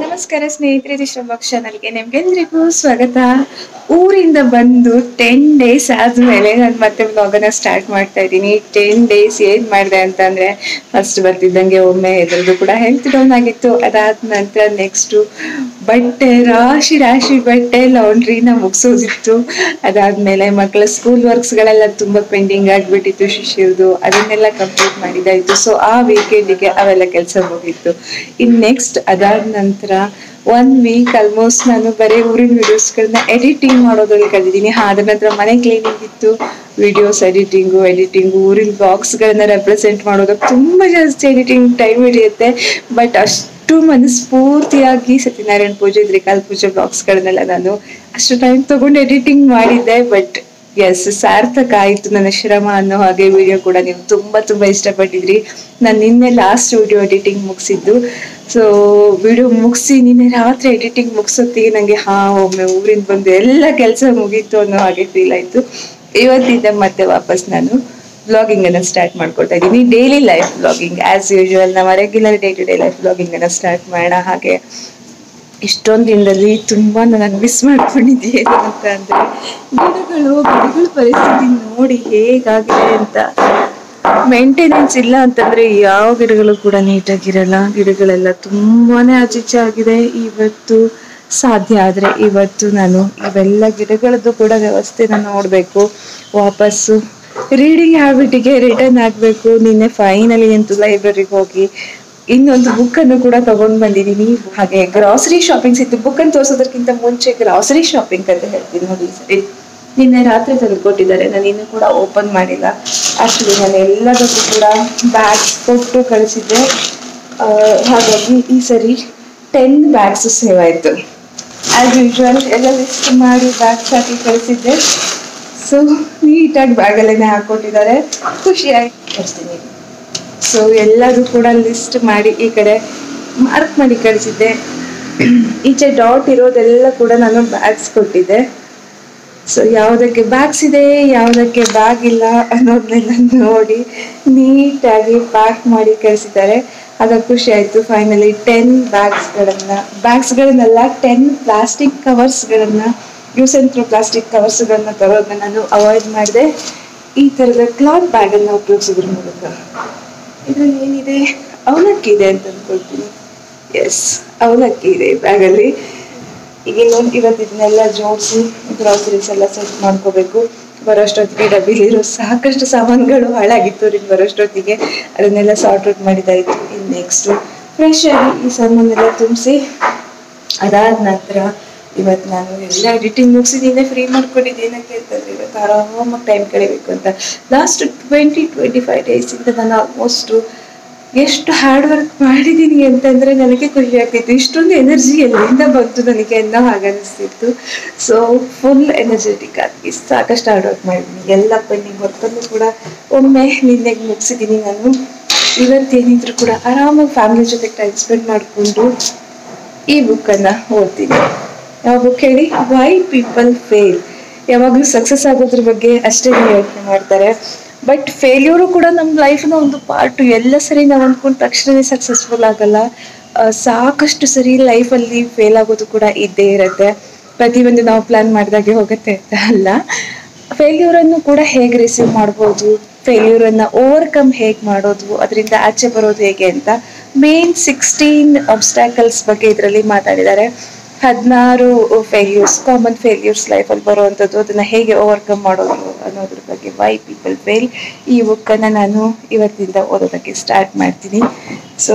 ನಮಸ್ಕಾರ ಸ್ನೇಹಿತರೆ ದಿಶ್ರಭಾಗ್ ಚಾನಲ್ಗೆ ನಿಮ್ಗೆಲ್ರಿಗೂ ಸ್ವಾಗತ ಊರಿಂದ ಬಂದು ಟೆನ್ ಡೇಸ್ ಆದ್ಮೇಲೆ ನಾನು ಮತ್ತೆ ವ್ಲಾಗನ್ನ ಸ್ಟಾರ್ಟ್ ಮಾಡ್ತಾ ಇದ್ದೀನಿ ಟೆನ್ ಡೇಸ್ ಏನ್ ಮಾಡಿದೆ ಅಂತಂದ್ರೆ ಫಸ್ಟ್ ಬರ್ತಿದ್ದಂಗೆ ಒಮ್ಮೆ ಎಲ್ರಿಗೂ ಕೂಡ ಹೆಲ್ತ್ ಡೌನ್ ಆಗಿತ್ತು ಅದಾದ ನಂತರ ನೆಕ್ಸ್ಟ್ ಬಟ್ಟೆ ರಾಶಿ ರಾಶಿ ಬಟ್ಟೆ ಲಾಂಡ್ರಿನ ಮುಗಿಸೋದಿತ್ತು ಅದಾದ್ಮೇಲೆ ಮಕ್ಕಳ ಸ್ಕೂಲ್ ವರ್ಕ್ಸ್ಗಳೆಲ್ಲ ತುಂಬಾ ಪೆಂಡಿಂಗ್ ಆಗ್ಬಿಟ್ಟಿತ್ತು ಶಿಷ್ಯರದು ಅದನ್ನೆಲ್ಲ ಕಂಪ್ಲೀಟ್ ಮಾಡಿದಾಯ್ತು ಸೊ ಆ ವೀಕೆಂಡಿಗೆ ಅವೆಲ್ಲ ಕೆಲಸ ಮುಗೀತು ಇನ್ ನೆಕ್ಸ್ಟ್ ಅದಾದ ನಂತರ ಒನ್ ವೀಕ್ ಆಲ್ಮೋಸ್ಟ್ ನಾನು ಬರೀ ಊರಿನ ವಿಡಿಯೋಸ್ಗಳನ್ನ ಎಡಿಟಿಂಗ್ ಮಾಡೋದ್ರಲ್ಲಿ ಕಳೆದಿದ್ದೀನಿ ಅದ್ರ ನಂತರ ಮನೆ ಕ್ಲೀನಿಂಗ್ ಇತ್ತು ವಿಡಿಯೋಸ್ ಎಡಿಟಿಂಗು ಎಡಿಟಿಂಗು ಊರಿನ ಬ್ಲಾಗ್ಸ್ಗಳನ್ನ ರೆಪ್ರೆಸೆಂಟ್ ಮಾಡೋದಕ್ಕೆ ತುಂಬಾ ಜಾಸ್ತಿ ಎಡಿಟಿಂಗ್ ಟೈಮ್ ಹಿಡಿಯುತ್ತೆ ಬಟ್ ಅಷ್ಟು ಮನಸ್ಫೂರ್ತಿಯಾಗಿ ಸತ್ಯನಾರಾಯಣ ಪೂಜೆ ತ್ರಿಕಾಲ್ ಪೂಜೆ ಬ್ಲಾಗ್ಸ್ಗಳನ್ನೆಲ್ಲ ನಾನು ಅಷ್ಟು ಟೈಮ್ ತಗೊಂಡು ಎಡಿಟಿಂಗ್ ಮಾಡಿದ್ದೆ ಬಟ್ ಎಸ್ ಸಾರ್ಥಕ ಆಯ್ತು ನನ್ನ ಶ್ರಮ ಅನ್ನೋ ಹಾಗೆ ವಿಡಿಯೋ ಕೂಡ ನೀವು ತುಂಬಾ ತುಂಬಾ ಇಷ್ಟಪಟ್ಟಿದ್ರಿ ನಾನು ನಿನ್ನೆ ಲಾಸ್ಟ್ ವಿಡಿಯೋ ಎಡಿಟಿಂಗ್ ಮುಗಿಸಿದ್ದು ಸೊ ವಿಡಿಯೋ ಮುಗಿಸಿ ನಿನ್ನೆ ರಾತ್ರಿ ಎಡಿಟಿಂಗ್ ಮುಗಿಸೋತ್ತಿಗೆ ನನಗೆ ಹಾ ಒಮ್ಮೆ ಊರಿಂದ ಬಂದು ಎಲ್ಲ ಕೆಲಸ ಮುಗೀತು ಅನ್ನೋ ಹಾಗೆ ಫೀಲ್ ಆಯ್ತು ಇವತ್ತಿಂದ ಮತ್ತೆ ವಾಪಸ್ ನಾನು ಬ್ಲಾಗಿಂಗ್ ಅನ್ನ ಸ್ಟಾರ್ಟ್ ಮಾಡ್ಕೊಳ್ತಾ ಇದ್ದೀನಿ daily life blogging as usual ನಮ್ಮ regular day to day life blogging ಅನ್ನ ಸ್ಟಾರ್ಟ್ ಮಾಡೋಣ ಹಾಗೆ ಇಷ್ಟೊಂದು ದಿನದಲ್ಲಿ ತುಂಬಾ ನಾನು ಮಿಸ್ ಮಾಡ್ಕೊಂಡಿದ್ದೇನು ಅಂತ ಅಂದ್ರೆ ಗಿಡಗಳು ಗಿಡಗಳ ಪರಿಸ್ಥಿತಿ ನೋಡಿ ಹೇಗಾಗಿದೆ ಅಂತ ಮೇಂಟೆನೆನ್ಸ್ ಇಲ್ಲ ಅಂತಂದ್ರೆ ಯಾವ ಗಿಡಗಳು ಕೂಡ ನೀಟಾಗಿರಲ್ಲ ಗಿಡಗಳೆಲ್ಲ ತುಂಬಾನೇ ಆಚೀಚೆ ಆಗಿದೆ ಇವತ್ತು ಸಾಧ್ಯ ಆದ್ರೆ ಇವತ್ತು ನಾನು ಇವೆಲ್ಲ ಗಿಡಗಳದ್ದು ಕೂಡ ವ್ಯವಸ್ಥೆನ ನೋಡ್ಬೇಕು ವಾಪಸ್ಸು ರೀಡಿಂಗ್ ಹ್ಯಾಬಿಟಿಗೆ ರಿಟರ್ನ್ ಆಗ್ಬೇಕು ನಿನ್ನೆ ಫೈನಲಿ ಅಂತೂ ಲೈಬ್ರರಿಗೆ ಹೋಗಿ ಇನ್ನೊಂದು ಬುಕ್ ಅನ್ನು ಕೂಡ ತಗೊಂಡ್ ಬಂದಿದೀನಿ ಹಾಗೆ ಗ್ರಾಸರಿ ಶಾಪಿಂಗ್ಸ್ ಇತ್ತು ಬುಕ್ ಅನ್ನು ತೋರ್ಸೋದಕ್ಕಿಂತ ಮುಂಚೆ ಗ್ರಾಸರಿ ಶಾಪಿಂಗ್ ಅಂತ ಹೇಳ್ತೀನಿ ನೋಡಿ ಈ ಸರಿ ನಿನ್ನೆ ರಾತ್ರಿ ತಂದು ಕೊಟ್ಟಿದ್ದಾರೆ ನಾನು ಇನ್ನೂ ಕೂಡ ಓಪನ್ ಮಾಡಿಲ್ಲ ಆಕ್ಚುಲಿ ನಾನು ಎಲ್ಲದಕ್ಕೂ ಕೂಡ ಬ್ಯಾಗ್ಸ್ ಕೊಟ್ಟು ಕಳಿಸಿದ್ದೆ ಆ, ಹಾಗಾಗಿ ಈ ಸರಿ ಟೆನ್ ಬ್ಯಾಗ್ಸ್ ಸೇವ್ ಆಯ್ತು ಆಸ್ ಯೂಶುವಲ್ ಎಲ್ಲ ಲಿಸ್ಟ್ ಮಾಡಿ ಬ್ಯಾಗ್ಸ್ ಹಾಕಿ ಕಳಿಸಿದ್ದೆ ಸೊ ನೀಟಾಗಿ ಬ್ಯಾಗಲ್ಲೇ ಹಾಕೊಟ್ಟಿದ್ದಾರೆ ಖುಷಿ ಆಯ್ತು ಕಳಿಸ್ತೀನಿ ಸೊ ಎಲ್ಲರೂ ಕೂಡ ಲಿಸ್ಟ್ ಮಾಡಿ ಈ ಕಡೆ ಮಾರ್ಕ್ ಮಾಡಿ ಕಳಿಸಿದ್ದೆ ಈಚೆ ಡಾಟ್ ಇರೋದೆಲ್ಲ ಕೂಡ ನಾನು ಬ್ಯಾಗ್ಸ್ ಕೊಟ್ಟಿದ್ದೆ ಸೊ ಯಾವುದಕ್ಕೆ ಬ್ಯಾಗ್ಸ್ ಇದೆ ಯಾವುದಕ್ಕೆ ಬ್ಯಾಗ್ ಇಲ್ಲ ಅನ್ನೋದನ್ನೆಲ್ಲ ನೋಡಿ ನೀಟಾಗಿ ಪ್ಯಾಕ್ ಮಾಡಿ ಕಳಿಸಿದ್ದಾರೆ ಆಗ ಖುಷಿ ಆಯ್ತು ಫೈನಲಿ ಟೆನ್ ಬ್ಯಾಗ್ಸ್ಗಳನ್ನ ಬ್ಯಾಗ್ಸ್ಗಳನ್ನೆಲ್ಲ ಟೆನ್ ಪ್ಲಾಸ್ಟಿಕ್ ಕವರ್ಸ್ಗಳನ್ನ ಯೂಸ್ ಅಂಡ್ ಥ್ರೂ ಪ್ಲಾಸ್ಟಿಕ್ ಕವರ್ಸ್ಗಳನ್ನ ತರೋದನ್ನ ನಾನು ಅವಾಯ್ಡ್ ಮಾಡಿದೆ ಈ ಥರದ ಕ್ಲಾತ್ ಬ್ಯಾಗನ್ನು ಉಪಯೋಗಿಸೋದ್ರ ಮೂಲಕ ಇದ್ರಲ್ಲಿ ಏನಿದೆ ಅವಲಕ್ಕಿ ಇದೆ ಅಂತ ಅನ್ಕೊಳ್ತೀನಿ ಎಸ್ ಅವಲಕ್ಕಿ ಇದೆ ಈ ಬ್ಯಾಗಲ್ಲಿ ಈಗ ಇನ್ನೊಂದು ಇವತ್ತು ಇದನ್ನೆಲ್ಲ ಜೋಡಿಸಿ ಗ್ರಾಸರೀಸ್ ಎಲ್ಲ ಸೆಟ್ ಮಾಡ್ಕೋಬೇಕು ಬರೋಷ್ಟೊತ್ತಿಗೆ ಡಬ್ಬಿಲಿರೋ ಸಾಕಷ್ಟು ಸಾಮಾನುಗಳು ಹಾಳಾಗಿತ್ತು ರೀ ಬರೋಷ್ಟೊತ್ತಿಗೆ ಅದನ್ನೆಲ್ಲ ಸಾರ್ಟ್ ಔಟ್ ಮಾಡಿದಾಯ್ತು ಇನ್ನು ನೆಕ್ಸ್ಟ್ ಫ್ರೆಶ್ ಆಗಿ ಈ ಸಾಮಾನೆಲ್ಲ ತುಂಬಿಸಿ ಅದಾದ ನಂತರ ಇವತ್ತು ನಾನು ಎಲ್ಲ ಎಡಿಟಿಂಗ್ ಮುಗಿಸಿದ್ದೀನಿ ಫ್ರೀ ಮಾಡ್ಕೊಂಡಿದ್ದೀನಿ ಏನಕ್ಕೆ ಅಂತಂದ್ರೆ ಇವತ್ತು ಆರಾಮಾಗಿ ಟೈಮ್ ಕಳಿಬೇಕು ಅಂತ ಲಾಸ್ಟ್ ಟ್ವೆಂಟಿ ಟ್ವೆಂಟಿ ಫೈವ್ ಡೇಸಿಂದ ನಾನು ಆಲ್ಮೋಸ್ಟ್ ಎಷ್ಟು ಹಾರ್ಡ್ ವರ್ಕ್ ಮಾಡಿದ್ದೀನಿ ಅಂತಂದ್ರೆ ನನಗೆ ಖುಷಿ ಆಗ್ತಿತ್ತು ಇಷ್ಟೊಂದು ಎನರ್ಜಿ ಎಲ್ಲಿಂದ ಬಂತು ನನಗೆ ಅನ್ನೋ ಹಾಗೆ ಅನಿಸ್ತಿತ್ತು ಸೊ ಫುಲ್ ಎನರ್ಜೆಟಿಕ್ ಆಗಿ ಸಾಕಷ್ಟು ಹಾರ್ಡ್ ವರ್ಕ್ ಮಾಡಿದ್ದೀನಿ ಎಲ್ಲ ಪೆಂಡಿಂಗ್ ವರ್ಕನ್ನು ಕೂಡ ಒಮ್ಮೆ ನಿನ್ನೆಗೆ ಮುಗಿಸಿದ್ದೀನಿ ನಾನು ಇವತ್ತೇನಿದ್ರು ಕೂಡ ಆರಾಮಾಗಿ ಫ್ಯಾಮಿಲಿ ಜೊತೆ ಟೈಮ್ ಸ್ಪೆಂಡ್ ಮಾಡಿಕೊಂಡು ಈ ಬುಕ್ಕನ್ನು ಓದ್ತೀನಿ ಯಾವ ಬುಕ್ ಹೇಳಿ ವೈ ಪೀಪಲ್ ಫೇಲ್ ಯಾವಾಗಲೂ ಸಕ್ಸಸ್ ಆಗೋದ್ರ ಬಗ್ಗೆ ಅಷ್ಟೇ ಯೋಚನೆ ಮಾಡ್ತಾರೆ ಬಟ್ ಫೇಲ್ಯೂರು ಕೂಡ ನಮ್ಮ ಲೈಫ್ನ ಒಂದು ಪಾರ್ಟು ಎಲ್ಲ ಸರಿ ನಾವು ಅಂದ್ಕೊಂಡ ತಕ್ಷಣನೇ ಸಕ್ಸಸ್ಫುಲ್ ಆಗಲ್ಲ ಆ, ಸಾಕಷ್ಟು ಸರಿ ಲೈಫಲ್ಲಿ ಫೇಲ್ ಆಗೋದು ಕೂಡ ಇದ್ದೇ ಇರುತ್ತೆ ಪ್ರತಿಯೊಂದು ನಾವು ಪ್ಲಾನ್ ಮಾಡಿದಾಗೆ ಹೋಗುತ್ತೆ ಅಂತ ಅಲ್ಲ ಫೇಲ್ಯೂರನ್ನು ಕೂಡ ಹೇಗೆ ರಿಸೀವ್ ಮಾಡ್ಬೋದು ಫೇಲ್ಯೂರನ್ನು ಓವರ್ಕಮ್ ಹೇಗೆ ಮಾಡೋದು ಅದರಿಂದ ಆಚೆ ಬರೋದು ಹೇಗೆ ಅಂತ ಮೇನ್ ಸಿಕ್ಸ್ಟೀನ್ ಅಬ್ಸ್ಟ್ಯಾಕಲ್ಸ್ ಬಗ್ಗೆ ಇದರಲ್ಲಿ ಮಾತಾಡಿದ್ದಾರೆ ಹದಿನಾರು ಫೇಲ್ಯೂರ್ಸ್ ಕಾಮನ್ ಫೇಲ್ಯೂರ್ಸ್ ಲೈಫಲ್ಲಿ ಬರುವಂಥದ್ದು ಅದನ್ನ ಹೇಗೆ ಓವರ್ಕಮ್ ಮಾಡೋದು ಅನ್ನೋದ್ರ ಬಗ್ಗೆ ವೈ ಪೀಪಲ್ ಫೇಲ್ ಈ ಬುಕ್ಕನ್ನು ನಾನು ಇವತ್ತಿಂದ ಓದೋದಕ್ಕೆ ಸ್ಟಾರ್ಟ್ ಮಾಡ್ತೀನಿ ಸೊ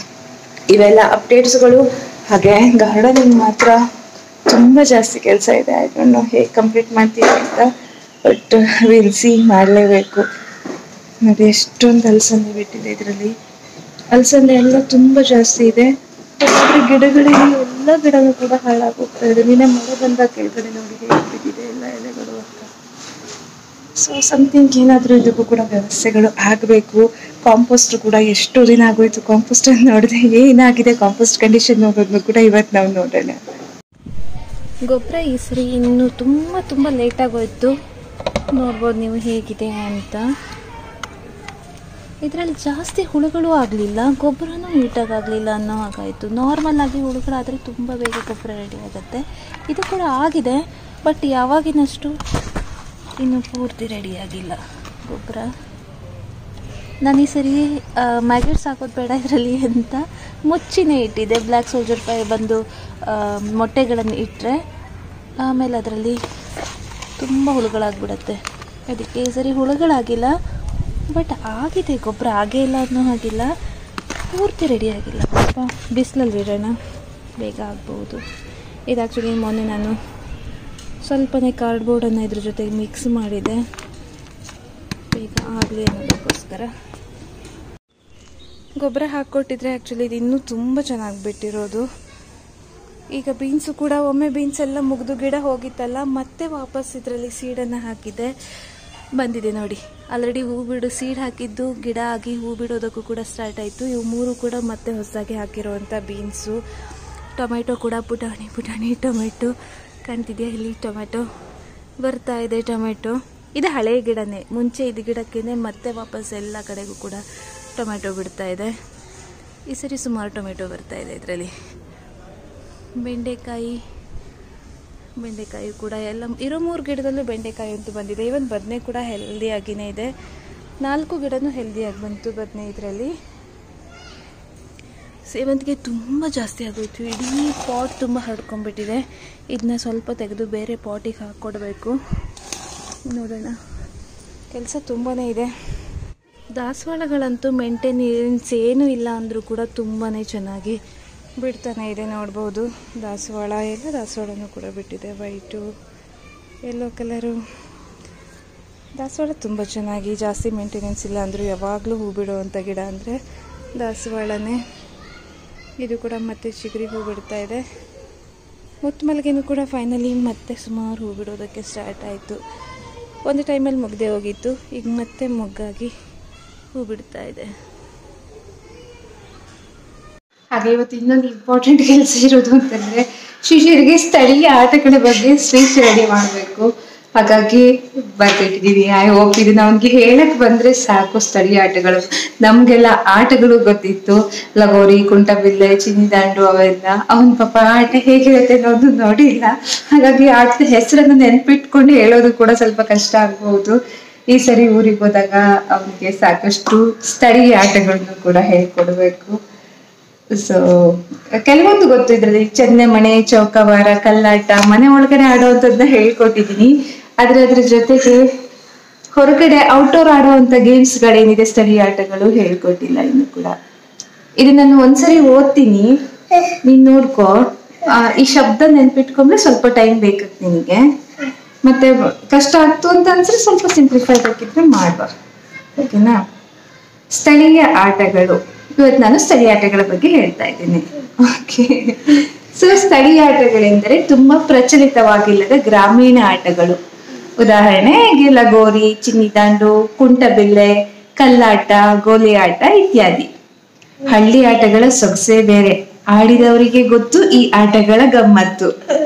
ಇವೆಲ್ಲ ಅಪ್ಡೇಟ್ಸ್ಗಳು ಹಾಗೆ ಗಾರ್ಡನಿಂಗ್ ಮಾತ್ರ ತುಂಬ ಜಾಸ್ತಿ ಕೆಲಸ ಇದೆ ಐ ಡೋಂಟ್ ನೋ ಹೇಗೆ ಕಂಪ್ಲೀಟ್ ಮಾಡ್ತೀನಿ ಅಂತ ಬಟ್ ವಿಲ್ ಸಿ ಮಾಡಲೇಬೇಕು ನೋಡಿ ಎಷ್ಟೊಂದು ಅಲಸಂದೆ ಬಿಟ್ಟಿದೆ ಇದರಲ್ಲಿ ಅಲಸಂದೆ ಎಲ್ಲ ತುಂಬ ಜಾಸ್ತಿ ಇದೆ ಆದ್ರೆ ಗಿಡಗಳಿಗೆ ಎಲ್ಲ ಗಿಡಗಳು ಕೂಡ ಹಾಳಾಗೋಗ್ತಾ ಇದೆ ನಿನ್ನೆ ಮಳೆ ಬಂದಾಗ ಕೆಳಗಡೆ ನೋಡಿ ಹೇಗೆ ಬಿದ್ದಿದೆ ಎಲ್ಲ ಎಲೆಗಳು ಅಂತ ಸೊ ಸಮಥಿಂಗ್ ಏನಾದರೂ ಇದಕ್ಕೂ ಕೂಡ ವ್ಯವಸ್ಥೆಗಳು ಆಗಬೇಕು ಕಾಂಪೋಸ್ಟ್ ಕೂಡ ಎಷ್ಟು ದಿನ ಆಗೋಯ್ತು ಕಾಂಪೋಸ್ಟ್ ಅನ್ನು ನೋಡಿದೆ ಏನಾಗಿದೆ ಕಾಂಪೋಸ್ಟ್ ಕಂಡೀಷನ್ ನೋಡೋದನ್ನು ಕೂಡ ಇವತ್ತು ನಾವು ನೋಡೋಣ ಗೊಬ್ಬರ ಈ ಸರಿ ಇನ್ನು ತುಂಬ ತುಂಬ ಲೇಟಾಗೋಯ್ತು ನೋಡ್ಬೋದು ನೀವು ಹೇಗಿದೆ ಅಂತ ಇದರಲ್ಲಿ ಜಾಸ್ತಿ ಹುಳುಗಳು ಆಗಲಿಲ್ಲ ಗೊಬ್ಬರನೂ ನೀಟಾಗಿ ಆಗಲಿಲ್ಲ ಅನ್ನೋ ಹಾಗಾಯಿತು ನಾರ್ಮಲ್ ಆಗಿ ಹುಳುಗಳಾದರೆ ತುಂಬ ಬೇಗ ಗೊಬ್ಬರ ರೆಡಿ ಆಗುತ್ತೆ ಇದು ಕೂಡ ಆಗಿದೆ ಬಟ್ ಯಾವಾಗಿನಷ್ಟು ಇನ್ನು ಪೂರ್ತಿ ರೆಡಿ ಆಗಿಲ್ಲ ಗೊಬ್ಬರ ನಾನು ಈ ಸರಿ ಮ್ಯಾಗೆಟ್ಸ್ ಹಾಕೋದು ಬೇಡ ಇದರಲ್ಲಿ ಅಂತ ಮುಚ್ಚಿನೇ ಇಟ್ಟಿದ್ದೆ ಬ್ಲ್ಯಾಕ್ ಸೋಲ್ಜರ್ ಪೈ ಬಂದು ಆ, ಮೊಟ್ಟೆಗಳನ್ನು ಇಟ್ಟರೆ ಆಮೇಲೆ ಅದರಲ್ಲಿ ತುಂಬ ಹುಳುಗಳಾಗ್ಬಿಡತ್ತೆ ಅದಕ್ಕೆ ಈ ಸರಿ ಹುಳುಗಳಾಗಿಲ್ಲ ಬಟ್ ಆಗಿದೆ ಗೊಬ್ಬರ ಆಗೇ ಇಲ್ಲ ಅನ್ನೋ ಹಾಗಿಲ್ಲ ಪೂರ್ತಿ ರೆಡಿ ಆಗಿಲ್ಲ ಸ್ವಲ್ಪ ಬಿಸಿಲಲ್ಲಿ ಬಿಡೋಣ ಬೇಗ ಆಗ್ಬೋದು ಇದು ಆ್ಯಕ್ಚುಲಿ ಮೊನ್ನೆ ನಾನು ಸ್ವಲ್ಪನೇ ಕಾರ್ಡ್ಬೋರ್ಡನ್ನು ಇದ್ರ ಜೊತೆಗೆ ಮಿಕ್ಸ್ ಮಾಡಿದೆ ಬೇಗ ಆಗಲಿ ಅನ್ನೋದಕ್ಕೋಸ್ಕರ ಗೊಬ್ಬರ ಹಾಕ್ಕೊಟ್ಟಿದ್ರೆ ಆ್ಯಕ್ಚುಲಿ ಇದು ಇನ್ನೂ ತುಂಬ ಚೆನ್ನಾಗಿ ಬಿಟ್ಟಿರೋದು ಈಗ ಬೀನ್ಸು ಕೂಡ ಒಮ್ಮೆ ಬೀನ್ಸ್ ಎಲ್ಲ ಮುಗಿದು ಗಿಡ ಹೋಗಿತ್ತಲ್ಲ ಮತ್ತೆ ವಾಪಸ್ ಇದರಲ್ಲಿ ಸೀಡನ್ನು ಹಾಕಿದ್ದೆ ಬಂದಿದೆ ನೋಡಿ ಆಲ್ರೆಡಿ ಹೂ ಬಿಡು ಸೀಡ್ ಹಾಕಿದ್ದು ಗಿಡ ಆಗಿ ಹೂ ಬಿಡೋದಕ್ಕೂ ಕೂಡ ಸ್ಟಾರ್ಟ್ ಆಯಿತು ಇವು ಮೂರು ಕೂಡ ಮತ್ತೆ ಹೊಸದಾಗಿ ಹಾಕಿರುವಂಥ ಬೀನ್ಸು ಟೊಮೆಟೊ ಕೂಡ ಪುಟಾಣಿ ಪುಟಾಣಿ ಟೊಮೆಟೊ ಕಾಣ್ತಿದೆಯಾ ಇಲ್ಲಿ ಟೊಮೆಟೊ ಬರ್ತಾ ಇದೆ ಟೊಮೆಟೊ ಇದು ಹಳೆಯ ಗಿಡನೇ ಮುಂಚೆ ಇದು ಗಿಡಕ್ಕೇ ಮತ್ತೆ ವಾಪಸ್ ಎಲ್ಲ ಕಡೆಗೂ ಕೂಡ ಟೊಮೆಟೊ ಬಿಡ್ತಾ ಇದೆ ಈ ಸರಿ ಸುಮಾರು ಟೊಮೆಟೊ ಬರ್ತಾ ಇದೆ ಇದರಲ್ಲಿ ಬೆಂಡೆಕಾಯಿ ಬೆಂಡೆಕಾಯಿ ಕೂಡ ಎಲ್ಲ ಇರೋ ಮೂರು ಗಿಡದಲ್ಲೂ ಬೆಂಡೆಕಾಯಿ ಅಂತೂ ಬಂದಿದೆ ಇವನ್ ಬದನೆ ಕೂಡ ಹೆಲ್ದಿಯಾಗಿಯೇ ಇದೆ ನಾಲ್ಕು ಗಿಡನೂ ಹೆಲ್ದಿಯಾಗಿ ಬಂತು ಬದನೆ ಇದರಲ್ಲಿ ಸೇವಂತಿಗೆ ತುಂಬ ಜಾಸ್ತಿ ಆಗೋಯ್ತು ಇಡೀ ಪಾಟ್ ತುಂಬ ಹರಡ್ಕೊಂಡ್ಬಿಟ್ಟಿದೆ ಇದನ್ನ ಸ್ವಲ್ಪ ತೆಗೆದು ಬೇರೆ ಪಾಟಿಗೆ ಹಾಕ್ಕೊಡ್ಬೇಕು ನೋಡೋಣ ಕೆಲಸ ತುಂಬಾ ಇದೆ ದಾಸವಾಳಗಳಂತೂ ಮೇಂಟೆನೆನ್ಸ್ ಏನೂ ಇಲ್ಲ ಅಂದರೂ ಕೂಡ ತುಂಬಾ ಚೆನ್ನಾಗಿ ಬಿಡ್ತಾನೆ ಇದೆ ನೋಡ್ಬೋದು ದಾಸವಾಳ ಎಲ್ಲ ದಾಸವಾಳನೂ ಕೂಡ ಬಿಟ್ಟಿದೆ ವೈಟು ಯೆಲ್ಲೋ ಕಲರು ದಾಸವಾಳ ತುಂಬ ಚೆನ್ನಾಗಿ ಜಾಸ್ತಿ ಮೇಂಟೆನೆನ್ಸ್ ಇಲ್ಲ ಅಂದರೂ ಯಾವಾಗಲೂ ಹೂ ಬಿಡುವಂಥ ಗಿಡ ಅಂದರೆ ದಾಸವಾಳನೇ ಇದು ಕೂಡ ಮತ್ತೆ ಚಿಗುರಿ ಹೂ ಬಿಡ್ತಾ ಇದೆ ಮುತ್ತು ಮಲ್ಲಿಗೆನೂ ಕೂಡ ಫೈನಲಿ ಮತ್ತೆ ಸುಮಾರು ಹೂ ಬಿಡೋದಕ್ಕೆ ಸ್ಟಾರ್ಟ್ ಆಯಿತು ಒಂದು ಟೈಮಲ್ಲಿ ಮುಗ್ದೇ ಹೋಗಿತ್ತು ಈಗ ಮತ್ತೆ ಮೊಗ್ಗಾಗಿ ಹೂ ಬಿಡ್ತಾ ಇದೆ ಹಾಗೆ ಇವತ್ತು ಇನ್ನೊಂದು ಇಂಪಾರ್ಟೆಂಟ್ ಕೆಲಸ ಇರೋದು ಅಂತಂದ್ರೆ ಶಿಷ್ಯರಿಗೆ ಸ್ಥಳೀಯ ಆಟಗಳ ಬಗ್ಗೆ ಸ್ಪೀಚ್ ರೆಡಿ ಮಾಡಬೇಕು ಹಾಗಾಗಿ ಬರ್ತಿಟ್ಟಿದೀನಿ ಐ ಹೋಪ್ ಇದನ್ನ ಅವನಿಗೆ ಹೇಳಕ್ ಬಂದ್ರೆ ಸಾಕು ಸ್ಥಳೀಯ ಆಟಗಳು ನಮ್ಗೆಲ್ಲ ಆಟಗಳು ಗೊತ್ತಿತ್ತು ಲಗೋರಿ ಕುಂಟಬಿಲ್ಲೆ ಚಿನ್ನಿದಾಂಡು ಅವೆಲ್ಲ ಅವನ್ ಪಾಪ ಆಟ ಹೇಗಿರುತ್ತೆ ಅನ್ನೋದು ನೋಡಿಲ್ಲ ಹಾಗಾಗಿ ಆಟದ ಹೆಸರನ್ನು ನೆನ್ಪಿಟ್ಕೊಂಡು ಹೇಳೋದು ಕೂಡ ಸ್ವಲ್ಪ ಕಷ್ಟ ಆಗ್ಬಹುದು ಈ ಸರಿ ಊರಿಗೆ ಹೋದಾಗ ಅವನಿಗೆ ಸಾಕಷ್ಟು ಸ್ಥಳೀಯ ಆಟಗಳನ್ನು ಕೂಡ ಹೇಳ್ಕೊಡ್ಬೇಕು ಸೊ ಕೆಲವೊಂದು ಗೊತ್ತು ಇದ್ರಲ್ಲಿ ಚೆನ್ನೆ ಮನೆ ಚೌಕವಾರ ಕಲ್ಲಾಟ ಮನೆ ಒಳಗಡೆ ಆಡೋವಂಥದ್ದನ್ನ ಹೇಳ್ಕೊಟ್ಟಿದೀನಿ ಆದ್ರೆ ಅದ್ರ ಜೊತೆಗೆ ಹೊರಗಡೆ ಔಟ್ಡೋರ್ ಆಡುವಂತ ಗೇಮ್ಸ್ ಗಳೇನಿದೆ ಸ್ಥಳೀಯ ಆಟಗಳು ಹೇಳ್ಕೊಟ್ಟಿಲ್ಲ ಇನ್ನು ಕೂಡ ಇದು ನಾನು ಒಂದ್ಸರಿ ಓದ್ತೀನಿ ನೀನ್ ನೋಡ್ಕೋ ಆ, ಈ ಶಬ್ದ ನೆನ್ಪಿಟ್ಕೊಂಡ್ರೆ ಸ್ವಲ್ಪ ಟೈಮ್ ಬೇಕತ್ ನಿನಗೆ ಮತ್ತೆ ಕಷ್ಟ ಆಗ್ತು ಅಂತ ಅನ್ಸ್ರೆ ಸ್ವಲ್ಪ ಸಿಂಪ್ಲಿಫೈ ಬೇಕಿದ್ರೆ ಮಾಡುವ ಓಕೆನಾ ಸ್ಥಳೀಯ ಆಟಗಳು ಇವತ್ತು ನಾನು ಸ್ಥಳೀಯ ಆಟಗಳ ಬಗ್ಗೆ ಹೇಳ್ತಾ ಇದ್ದೀನಿ ಓಕೆ ಸೊ ಸ್ಥಳೀಯ ಆಟಗಳೆಂದರೆ ತುಂಬಾ ಪ್ರಚಲಿತವಾಗಿಲ್ಲದ ಗ್ರಾಮೀಣ ಆಟಗಳು ಉದಾಹರಣೆಗೆ ಲಗೋರಿ ಚಿನ್ನಿದಾಂಡು ಕುಂಟಬಿಲ್ಲೆ ಕಲ್ಲಾಟ ಗೋಲಿ ಆಟ ಇತ್ಯಾದಿ ಹಳ್ಳಿ ಆಟಗಳ ಸೊಗಸೇ ಬೇರೆ ಆಡಿದವರಿಗೆ ಗೊತ್ತು ಈ ಆಟಗಳ ಗಮ್ಮತ್ತು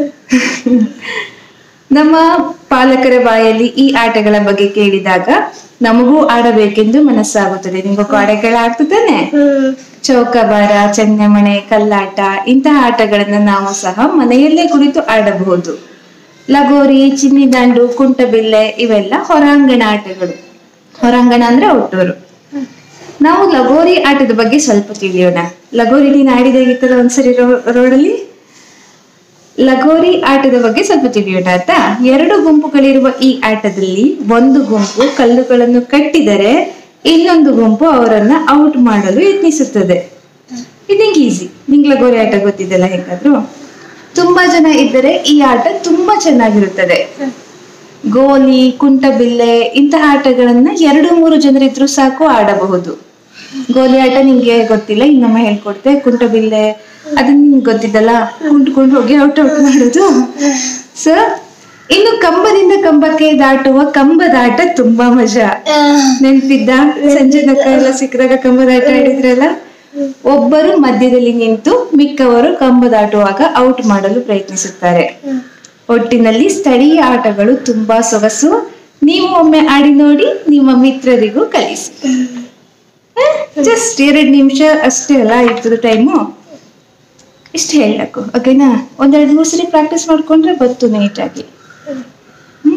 ನಮ್ಮ ಪಾಲಕರ ಬಾಯಲ್ಲಿ ಈ ಆಟಗಳ ಬಗ್ಗೆ ಕೇಳಿದಾಗ ನಮಗೂ ಆಡಬೇಕೆಂದು ಮನಸ್ಸಾಗುತ್ತದೆ ನಿಮಗೂ ಆಟಗಳ ಆಡ್ತಾನೆ ಚೌಕಬಾರ ಚೆನ್ನೆಮಣೆ ಕಲ್ಲಾಟ ಇಂತಹ ಆಟಗಳನ್ನ ನಾವು ಸಹ ಮನೆಯಲ್ಲೇ ಕುಳಿತು ಆಡಬಹುದು ಲಗೋರಿ ಚಿನ್ನಿದಾಂಡು ಕುಂಟಬಿಲ್ಲೆ ಇವೆಲ್ಲ ಹೊರಾಂಗಣ ಆಟಗಳು ಹೊರಾಂಗಣ ಅಂದ್ರೆ ಔಟ್ಡೋರು ನಾವು ಲಗೋರಿ ಆಟದ ಬಗ್ಗೆ ಸ್ವಲ್ಪ ತಿಳಿಯೋಣ ಲಗೋರಿ ನೀನು ಆಡಿದಾಗಿತ್ತಲ್ಲ ಒಂದ್ಸರಿ ರೋಡಲ್ಲಿ ಲಗೋರಿ ಆಟದ ಬಗ್ಗೆ ಸ್ವಲ್ಪ ತಿಳಿಯೋಣ ಆಯ್ತಾ ಎರಡು ಗುಂಪುಗಳಿರುವ ಈ ಆಟದಲ್ಲಿ ಒಂದು ಗುಂಪು ಕಲ್ಲುಗಳನ್ನು ಕಟ್ಟಿದರೆ ಇನ್ನೊಂದು ಗುಂಪು ಅವರನ್ನ ಔಟ್ ಮಾಡಲು ಯತ್ನಿಸುತ್ತದೆ ಇದು ನಿಂಗೆ ಈಸಿ ನಿಂಗೆ ಲಗೋರಿ ಆಟ ಗೊತ್ತಿದ್ದಲ್ಲ ಹೇಗಾದ್ರು ತುಂಬಾ ಜನ ಇದ್ದರೆ ಈ ಆಟ ತುಂಬಾ ಚೆನ್ನಾಗಿರುತ್ತದೆ ಗೋಲಿ ಕುಂಟಬಿಲ್ಲೆ ಇಂತಹ ಆಟಗಳನ್ನ ಎರಡು ಮೂರು ಜನರಿದ್ರು ಸಾಕು ಆಡಬಹುದು ಗೋಲಿ ಆಟ ನಿಂಗೆ ಗೊತ್ತಿಲ್ಲ ಇನ್ನೊಮ್ಮೆ ಹೇಳ್ಕೊಡ್ತೆ ಕುಂಟಬಿಲ್ಲೆ ಅದನ್ನ ನಿಂಗೆ ಗೊತ್ತಿದ್ದಲ್ಲ ಕುಂಟ್ಕೊಂಡು ಹೋಗಿ ಔಟ್ ಔಟ್ ಮಾಡುದು ಸೊ ಇನ್ನು ಕಂಬದಿಂದ ಕಂಬಕ್ಕೆ ದಾಟುವ ಕಂಬದ ಆಟ ತುಂಬಾ ಮಜಾ ನೆನ್ಪಿದ್ದ ಸಂಜೆ ನಕ್ಕ ಎಲ್ಲ ಸಿಕ್ಕಿದಾಗ ಕಂಬದ ಆಟ ಆಡಿದ್ರಲ್ಲ ಒಬ್ಬರು ಮಧ್ಯದಲ್ಲಿ ನಿಂತು ಮಿಕ್ಕವರು ಕಂಬ ದಾಟುವಾಗ ಔಟ್ ಮಾಡಲು ಪ್ರಯತ್ನಿಸುತ್ತಾರೆ ಒಟ್ಟಿನಲ್ಲಿ ಸ್ಥಳೀಯ ಆಟಗಳು ತುಂಬಾ ಸೊಗಸು ನೀವು ಒಮ್ಮೆ ಆಡಿ ನೋಡಿ ನಿಮ್ಮ ಮಿತ್ರರಿಗೂ ಕಲಿಸಿ ಜಸ್ಟ್ ಎರಡು ನಿಮಿಷ ಅಷ್ಟೇ ಅಲ್ಲ ಇರ್ತದೆ ಟೈಮು ಇಷ್ಟು ಹೇಳಕ್ಕು ಓಕೆನಾ ಒಂದೆರಡು ಮೂರು ಸರಿ ಪ್ರಾಕ್ಟೀಸ್ ಮಾಡ್ಕೊಂಡ್ರೆ ಬತ್ತು ನೀಟಾಗಿ ಹ್ಮ್?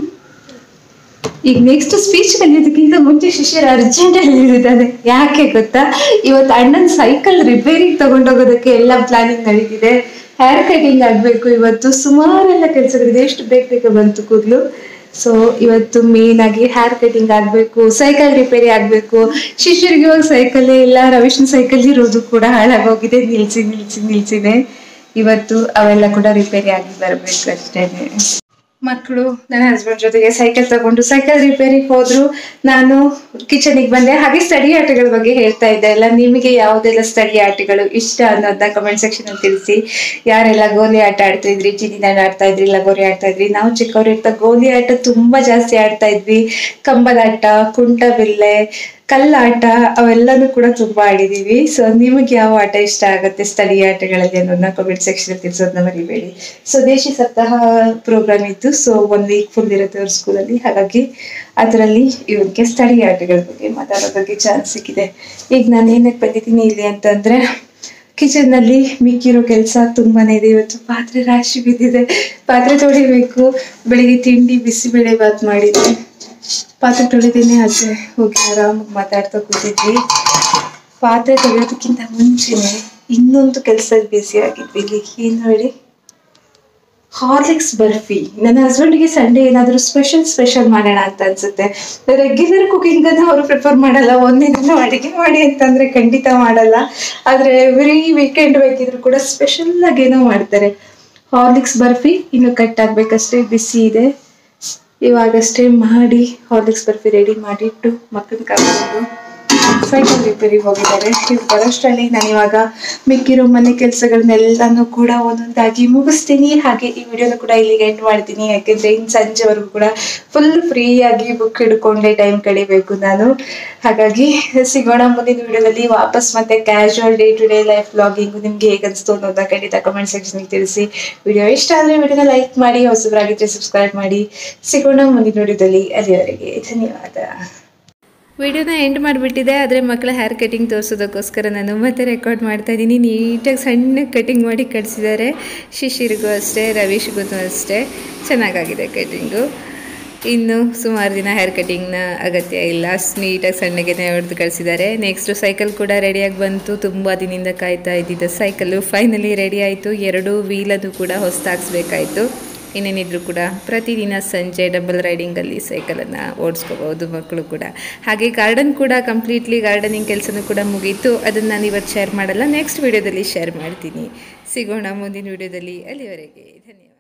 ಈಗ ನೆಕ್ಸ್ಟ್ ಸ್ಪೀಚ್ ಕಲಿಯೋದಕ್ಕಿಂತ ಮುಂಚೆ ಶಿಷ್ಯರು ಅರ್ಜೆಂಟ್ ಹೇಳಿದ್ದಾರೆ ಯಾಕೆ ಗೊತ್ತಾ ಇವತ್ತು ಅಣ್ಣನ ಸೈಕಲ್ ರಿಪೇರಿಗೆ ತಗೊಂಡೋಗೋದಕ್ಕೆ ಎಲ್ಲ ಪ್ಲಾನಿಂಗ್ ನಡೀತಿದೆ ಹೇರ್ ಕಟಿಂಗ್ ಆಗ್ಬೇಕು ಇವತ್ತು ಸುಮಾರೆಲ್ಲ ಕೆಲಸಗಳಿದೆ ಎಷ್ಟು ಬೇಗ ಬೇಗ ಬಂತು ಕೂದಲು ಸೊ ಇವತ್ತು ಮೇನ್ ಆಗಿ ಹೇರ್ ಕಟಿಂಗ್ ಆಗ್ಬೇಕು ಸೈಕಲ್ ರಿಪೇರಿ ಆಗ್ಬೇಕು ಶಿಷ್ಯರಿಗೆ ಇವಾಗ ಸೈಕಲ್ ಇಲ್ಲ ರವೀಶ್ನ ಸೈಕಲ್ ಇರೋದು ಕೂಡ ಹಾಳಾಗೋಗಿದೆ ನಿಲ್ಸಿ ನಿಲ್ಸಿ ನಿಲ್ಸಿದೆ ಇವತ್ತು ಅವೆಲ್ಲ ಕೂಡ ರಿಪೇರಿ ಆಗಿ ಬರ್ಬೇಕು ಅಷ್ಟೇನೆ ಮಕ್ಕಳು ನನ್ನ ಹಸ್ಬೆಂಡ್ ಜೊತೆಗೆ ಸೈಕಲ್ ತಗೊಂಡು ಸೈಕಲ್ ರಿಪೇರಿಗೆ ಹೋದ್ರು ನಾನು ಕಿಚನಿಗೆ ಬಂದೆ ಹಾಗೆ ಸ್ಟಡಿ ಆಟಗಳ ಬಗ್ಗೆ ಹೇಳ್ತಾ ಇದ್ದೆ ಎಲ್ಲ ನಿಮಗೆ ಯಾವುದೆಲ್ಲ ಸ್ಟಡಿ ಆಟಗಳು ಇಷ್ಟ ಅನ್ನೋದನ್ನ ಕಮೆಂಟ್ ಸೆಕ್ಷನ್ ಅಲ್ಲಿ ತಿಳಿಸಿ ಯಾರೆಲ್ಲ ಗೋಲಿ ಆಟ ಆಡ್ತಾ ಇದ್ರಿ ಚಿನ್ನಿದಾಂಡು ಆಡ್ತಾ ಇದ್ರಿ ಲಗೋರಿ ಆಡ್ತಾ ಇದ್ರಿ ನಾವು ಚಿಕ್ಕವ್ರು ಇರ್ತಾ ಗೋಲಿ ಆಟ ತುಂಬಾ ಜಾಸ್ತಿ ಆಡ್ತಾ ಇದ್ವಿ ಕಂಬದಾಟ ಕುಂಟಬಿಲ್ಲೆ ಕಲ್ಲಾಟ ಅವೆಲ್ಲನೂ ಕೂಡ ತುಂಬಾ ಆಡಿದೀವಿ ಸೊ ನಿಮಗೆ ಯಾವ ಆಟ ಇಷ್ಟ ಆಗುತ್ತೆ ಸ್ಥಳೀಯ ಆಟಗಳಲ್ಲಿ ಅನ್ನೋದನ್ನ ಕಮೆಂಟ್ ಸೆಕ್ಷನ್ ತಿಳಿಸೋದನ್ನ ಮರಿಬೇಡಿ ಸೊ ದೇಶಿ ಸಪ್ತಾಹ ಪ್ರೋಗ್ರಾಮ್ ಇತ್ತು ಸೊ ಒನ್ ವೀಕ್ ಫುಲ್ ಇರುತ್ತೆ ಅವ್ರ ಸ್ಕೂಲಲ್ಲಿ ಹಾಗಾಗಿ ಅದರಲ್ಲಿ ಇವಕ್ಕೆ ಸ್ಥಳೀಯ ಆಟಗಳ ಬಗ್ಗೆ ಮಾತಾಡೋದಕ್ಕೆ ಚಾನ್ಸ್ ಸಿಕ್ಕಿದೆ ಈಗ ನಾನು ಏನಕ್ಕೆ ಬಂದಿದ್ದೀನಿ ಇಲ್ಲಿ ಅಂತಂದ್ರೆ ಕಿಚನ್ ನಲ್ಲಿ ಮಿಕ್ಕಿರೋ ಕೆಲಸ ತುಂಬಾನೇ ಇದೆ ಇವತ್ತು ಪಾತ್ರೆ ರಾಶಿ ಬಿದ್ದಿದೆ ಪಾತ್ರೆ ತೊಳಿಬೇಕು ಬೆಳಿಗ್ಗೆ ತಿಂಡಿ ಬಿಸಿಬೇಳೆ ಬಾತ್ ಮಾಡಿದ್ದೆ ಪಾತ್ರೆ ತೊಳಿದೇನೆ ಆಚೆ ಹೋಗಿ ಆರಾಮಾಗಿ ಮಾತಾಡ್ತಾ ಕೂತಿದ್ವಿ ಪಾತ್ರೆ ತೊಳೆಯೋದಕ್ಕಿಂತ ಮುಂಚೆನೆ ಇನ್ನೊಂದು ಕೆಲಸದಲ್ಲಿ ಬ್ಯುಸಿ ಆಗಿದ್ವಿ ಇಲ್ಲಿ ಏನ್ ಹೇಳಿ ಹಾರ್ಲಿಕ್ಸ್ ಬರ್ಫಿ ನನ್ನ ಹಸ್ಬೆಂಡ್ಗೆ ಸಂಡೇ ಏನಾದರೂ ಸ್ಪೆಷಲ್ ಸ್ಪೆಷಲ್ ಮಾಡೋಣ ಅಂತ ಅನ್ಸುತ್ತೆ ರೆಗ್ಯುಲರ್ ಕುಕಿಂಗ್ ಅನ್ನ ಅವರು ಪ್ರಿಫರ್ ಮಾಡಲ್ಲ ಒಂದೇ ದಿನ ಅಡಿಗೆ ಮಾಡಿ ಅಂತಂದ್ರೆ ಖಂಡಿತ ಮಾಡಲ್ಲ ಆದ್ರೆ ಎವ್ರಿ ವೀಕೆಂಡ್ ಬೇಕಿದ್ರು ಕೂಡ ಸ್ಪೆಷಲ್ ಆಗಿ ಏನೋ ಮಾಡ್ತಾರೆ ಹಾರ್ಲಿಕ್ಸ್ ಬರ್ಫಿ ಇನ್ನು ಕಟ್ ಆಗ್ಬೇಕಷ್ಟೇ ಬಿಸಿ ಇದೆ ಇವಾಗಷ್ಟೇ ಮಾಡಿ ಹಾರ್ಲಿಕ್ಸ್ ಬರ್ಫಿ ರೆಡಿ ಮಾಡಿಟ್ಟು ಮಕ್ಕಳನ್ನ ಕರ್ಕೊಂಡು ಸೈಕಲ್ ರಿಪೇರಿಗೆ ಹೋಗಿದ್ದಾರೆ ಇವ್ರು ಬರೋಷ್ಟರಲ್ಲಿ ನಾನು ಇವಾಗ ಮಿಕ್ಕಿರೋ ಮನೆ ಕೆಲಸಗಳನ್ನೆಲ್ಲನೂ ಕೂಡ ಒಂದೊಂದಾಗಿ ಮುಗಿಸ್ತೀನಿ ಹಾಗೆ ಈ ವಿಡಿಯೋನ ಕೂಡ ಇಲ್ಲಿಗೆ ಎಂಡ್ ಮಾಡ್ತೀನಿ ಯಾಕೆಂದ್ರೆ ಇನ್ನು ಸಂಜೆವರೆಗೂ ಕೂಡ ಫುಲ್ ಫ್ರೀ ಆಗಿ ಬುಕ್ ಹಿಡ್ಕೊಂಡೆ ಟೈಮ್ ಕಳಿಬೇಕು ನಾನು ಹಾಗಾಗಿ ಸಿಗೋಣ ಮುಂದಿನ ವಿಡಿಯೋದಲ್ಲಿ ವಾಪಸ್ ಮತ್ತೆ casual day to day life vlogging ನಿಮ್ಗೆ ಹೇಗೆ ಅನಿಸ್ತು ಅನ್ನೋದನ್ನ ಖಂಡಿತ ಕಮೆಂಟ್ ಸೆಕ್ಷನ್ಗೆ ತಿಳಿಸಿ ವಿಡಿಯೋ ಇಷ್ಟ ಆದರೆ ವಿಡಿಯೋನ ಲೈಕ್ ಮಾಡಿ ಹೊಸಬರಾಗಿದ್ದರೆ ಸಬ್ಸ್ಕ್ರೈಬ್ ಮಾಡಿ ಸಿಗೋಣ ಮುಂದಿನ ವಿಡಿಯೋದಲ್ಲಿ ಅಲ್ಲಿವರೆಗೆ ಧನ್ಯವಾದ ವಿಡಿಯೋನ ಎಂಡ್ ಮಾಡಿಬಿಟ್ಟಿದೆ ಆದರೆ ಮಕ್ಕಳ ಹೇರ್ ಕಟಿಂಗ್ ತೋರಿಸೋದಕ್ಕೋಸ್ಕರ ನಾನು ಮತ್ತೆ ರೆಕಾರ್ಡ್ ಮಾಡ್ತಾ ಇದ್ದೀನಿ ನೀಟಾಗಿ ಸಣ್ಣ ಕಟಿಂಗ್ ಮಾಡಿ ಕಟ್ಸಿದ್ದಾರೆ ಶಿಶಿರಿಗೂ ಅಷ್ಟೇ ರವೀಶ್ಗೂ ಅಷ್ಟೇ ಚೆನ್ನಾಗಾಗಿದೆ ಕಟಿಂಗು ಇನ್ನು ಸುಮಾರು ದಿನ ಹೇರ್ ಕಟಿಂಗ್ನ ಅಗತ್ಯ ಇಲ್ಲ ನೀಟಾಗಿ ಸಣ್ಣಗೆ ಹೊಡೆದು ಕಳಿಸಿದ್ದಾರೆ ನೆಕ್ಸ್ಟು ಸೈಕಲ್ ಕೂಡ ರೆಡಿಯಾಗಿ ಬಂತು ತುಂಬ ದಿನದಿಂದ ಕಾಯ್ತಾ ಇದ್ದಿದ್ದ ಸೈಕಲ್ಲು ಫೈನಲಿ ರೆಡಿ ಆಯಿತು ಎರಡು ವೀಲದು ಕೂಡ ಹೊಸ್ತಾಗಿಸ್ಬೇಕಾಯಿತು ಇನ್ನೇನಿದ್ರು ಕೂಡ ಪ್ರತಿದಿನ ಸಂಜೆ ಡಬಲ್ ರೈಡಿಂಗಲ್ಲಿ ಸೈಕಲನ್ನು ಓಡಿಸ್ಕೋಬಹುದು ಮಕ್ಕಳು ಕೂಡ ಹಾಗೆ ಗಾರ್ಡನ್ ಕೂಡ ಕಂಪ್ಲೀಟ್ಲಿ ಗಾರ್ಡನಿಂಗ್ ಕೆಲಸನೂ ಕೂಡ ಮುಗೀತು ಅದನ್ನು ನಾನು ಇವತ್ತು ಶೇರ್ ಮಾಡಲ್ಲ ನೆಕ್ಸ್ಟ್ ವಿಡಿಯೋದಲ್ಲಿ ಶೇರ್ ಮಾಡ್ತೀನಿ ಸಿಗೋಣ ಮುಂದಿನ ವಿಡಿಯೋದಲ್ಲಿ ಅಲ್ಲಿವರೆಗೆ ಧನ್ಯವಾದ